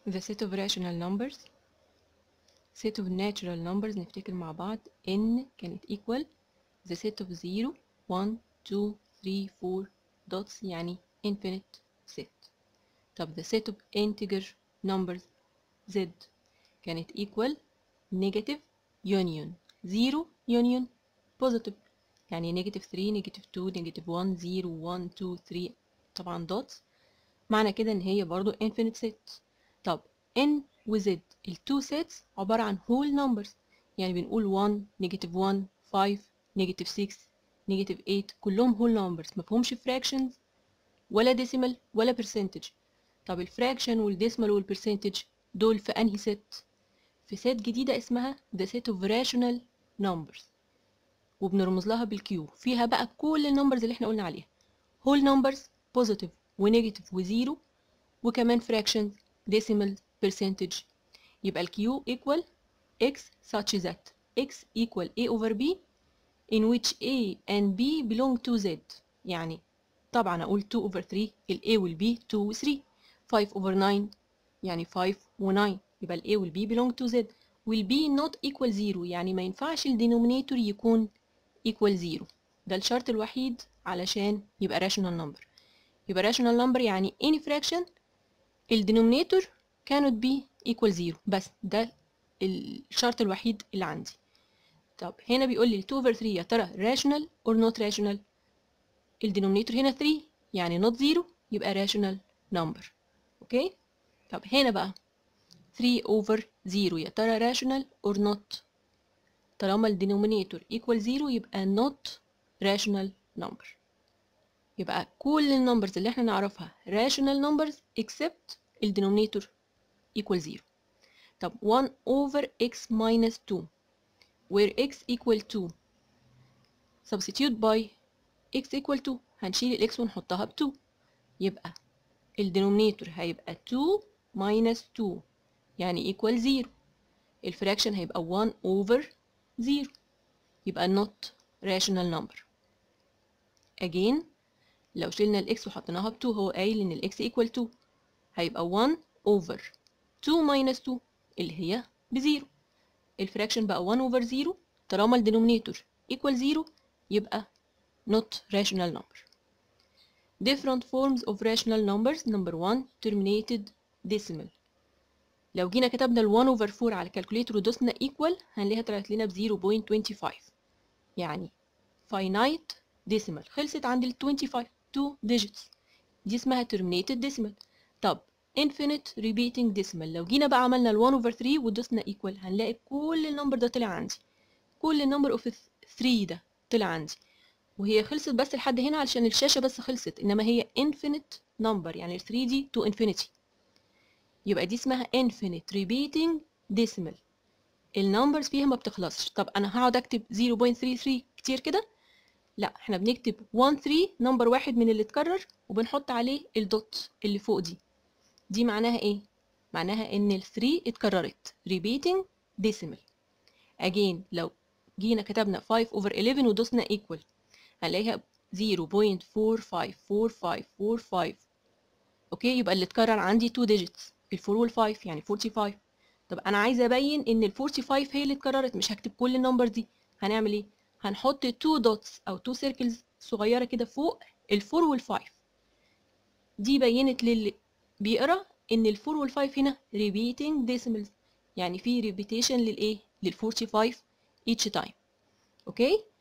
the set of rational numbers set of natural numbers نفتكر مع بعض n كانت equal the set of 0 1 2 3 4 dots يعني infinite set طب the set of integer numbers z كانت equal negative union 0 union positive يعني negative 3 negative 2 negative 1 0 1 2 3 طبعا dots معنى كده ان هي برضو infinite set طب n و z التو sets عبارة عن whole numbers يعني بنقول 1 negative 1 5 negative 6 negative 8 كلهم whole numbers مفهومش fractions ولا decimal ولا percentage طب الفراكشن والديسمال والبرسنتج دول في انهي ست في ست جديدة اسمها the set of rational numbers وبنرمز لها بالكيو فيها بقى كل النمبرز اللي احنا قلنا عليها whole numbers positive ونيجاتيف وزيرو وكمان fractions decimal percentage يبقى الكيو equal x such that x equal a over b in which a and b belong to z يعني طبعا اقول 2 over 3 ال a وال b 2 و 3 5 over 9 يعني 5 و 9 يبقى ال a وال b belong to z وال b not equal 0 يعني ما ينفعش الدينومينيتور يكون equal 0 ده الشرط الوحيد علشان يبقى rational number يبقى rational number يعني any fraction الدينومينيتور cannot be equal 0 بس ده الشرط الوحيد اللي عندي طب هنا بيقول لي 2 over 3 يا ترى rational or not rational الدينومينيتور هنا 3 يعني not 0 يبقى rational number اوكي طب هنا بقى 3 over 0 يا ترى rational or not طالما الدينومينيتور equal 0 يبقى not rational number يبقى كل النمبرز اللي احنا نعرفها rational numbers except الدينومينيتور equal 0 طب 1 over x minus 2 where x equal 2 substitute by x equal 2 هنشيل الاكس ونحطها ب 2 يبقى الدينومينيتور هيبقى 2 minus 2 يعني equal 0 الفراكشن هيبقى 1 over 0 يبقى not rational number again لو شلنا الاكس وحطيناها ب 2 هو قايل ان الاكس equal 2 هيبقى 1 over 2 minus 2 اللي هي بزيرو الفراكشن بقى 1 over 0 طالما الدينومينيتور equal 0 يبقى not rational number different forms of rational numbers number 1 terminated decimal لو جينا كتبنا ال 1 over 4 على الكالكوليتر ودوسنا equal هنلاقيها طلعت لنا ب 0.25 يعني finite decimal خلصت عند ال 25 2 digits دي اسمها terminated decimal طب infinite repeating decimal لو جينا بقى عملنا ال 1 over 3 ودوسنا equal هنلاقي كل النمبر ده طلع عندي كل النمبر اوف 3 ده طلع عندي وهي خلصت بس لحد هنا علشان الشاشة بس خلصت انما هي infinite number يعني 3 دي to infinity يبقى دي اسمها infinite repeating decimal النمبرز فيها ما بتخلصش طب انا هقعد اكتب 0.33 كتير كده لا احنا بنكتب 1 3 نمبر واحد من اللي اتكرر وبنحط عليه الدوت اللي فوق دي دي معناها ايه معناها ان ال 3 اتكررت repeating decimal again لو جينا كتبنا 5 over 11 ودوسنا equal هنلاقيها 0.454545 اوكي يبقى اللي اتكرر عندي 2 digits ال 4 وال 5 يعني 45 طب انا عايزه ابين ان ال 45 هي اللي اتكررت مش هكتب كل النمبر دي هنعمل ايه هنحط 2 دوتس او 2 سيركلز صغيره كده فوق ال 4 وال 5 دي بينت للي بيقرا ان ال 4 وال 5 هنا repeating decimals يعني في repetition للايه لل 45 each time اوكي